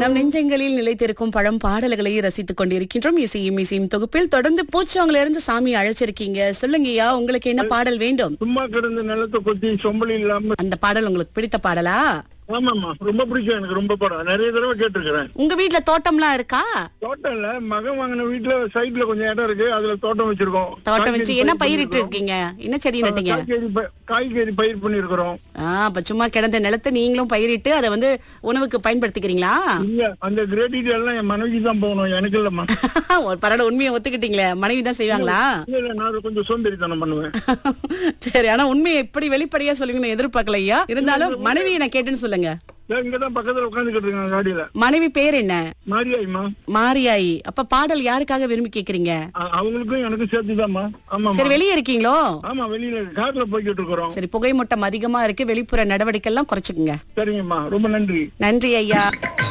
நம் நெஞ்சங்களில் நிலைத்திருக்கும் பழம் பாடல்களை ரசித்துக் கொண்டிருக்கின்றோம் இசையும் இசையும் தொகுப்பில் தொடர்ந்து பூச்சவங்கள இருந்து சாமி அழைச்சிருக்கீங்க சொல்லுங்கய்யா உங்களுக்கு என்ன பாடல் வேண்டும் சும்மா கிடந்த நிலத்தை கொத்தி சொம்பளி இல்லாம அந்த பாடல் உங்களுக்கு பிடித்த பாடலா ஆமாமா ரொம்ப பிடிக்கும் எனக்கு ரொம்ப படம் நிறைய தடவை கேட்டிருக்கிறேன் உங்க வீட்ல தோட்டம்லாம் இருக்கா தோட்டம் இல்ல மகன் வாங்கின வீட்டுல சைட்ல கொஞ்சம் இடம் இருக்கு அதுல தோட்டம் வச்சிருக்கோம் தோட்டம் வச்சு காய்கறி என்ன பயிர் பயிரிட்டு இருக்கீங்க என்ன செடி நட்டீங்க காய்கறி ப- காய்கறி பயிர் பண்ணிருக்கிறோம் ஆ அப்ப சும்மா கிடந்த நிலத்தை நீங்களும் பயிரிட்டு அதை வந்து உணவுக்கு பயன்படுத்திக்கிறீங்களா இல்ல அந்த கிரெடிட் எல்லாம் என் மனைவி தான் போகணும் எனக்கு இல்லம்மா ஒரு பரவாயில்ல உண்மையை ஒத்துக்கிட்டீங்களே மனைவி தான் செய்வாங்களா இல்ல இல்ல நான் அதை கொஞ்சம் சோம்பேறித்தனம் பண்ணுவேன் சரி ஆனா உண்மையை எப்படி வெளிப்படையா சொல்லுவீங்கன்னு எதிர்பார்க்கலையா இருந்தாலும் மனைவியை நான் கேட்டேன்னு சொல்லுங்க இதோ இங்கதான் பக்கத்துல உட்காந்துக்கிட்டு இருக்காங்க காடியில மனைவி பேர் என்ன மாரியாய்மா மாரியாயி அப்ப பாடல் யாருக்காக விரும்பி கேக்குறீங்க அ- அவங்களுக்கும் எனக்கும் சேர்த்துதாம்மா ஆமா சரி வெளியே இருக்கீங்களோ ஆமா வெளியில கார்ல போய்கிட்டு இருக்கிறோம் சரி புகை மூட்டம் அதிகமா இருக்கு வெளிப்புற நடவடிக்கை எல்லாம் குறைச்சுக்குங்க சரிங்கம்மா ரொம்ப நன்றி நன்றி ஐயா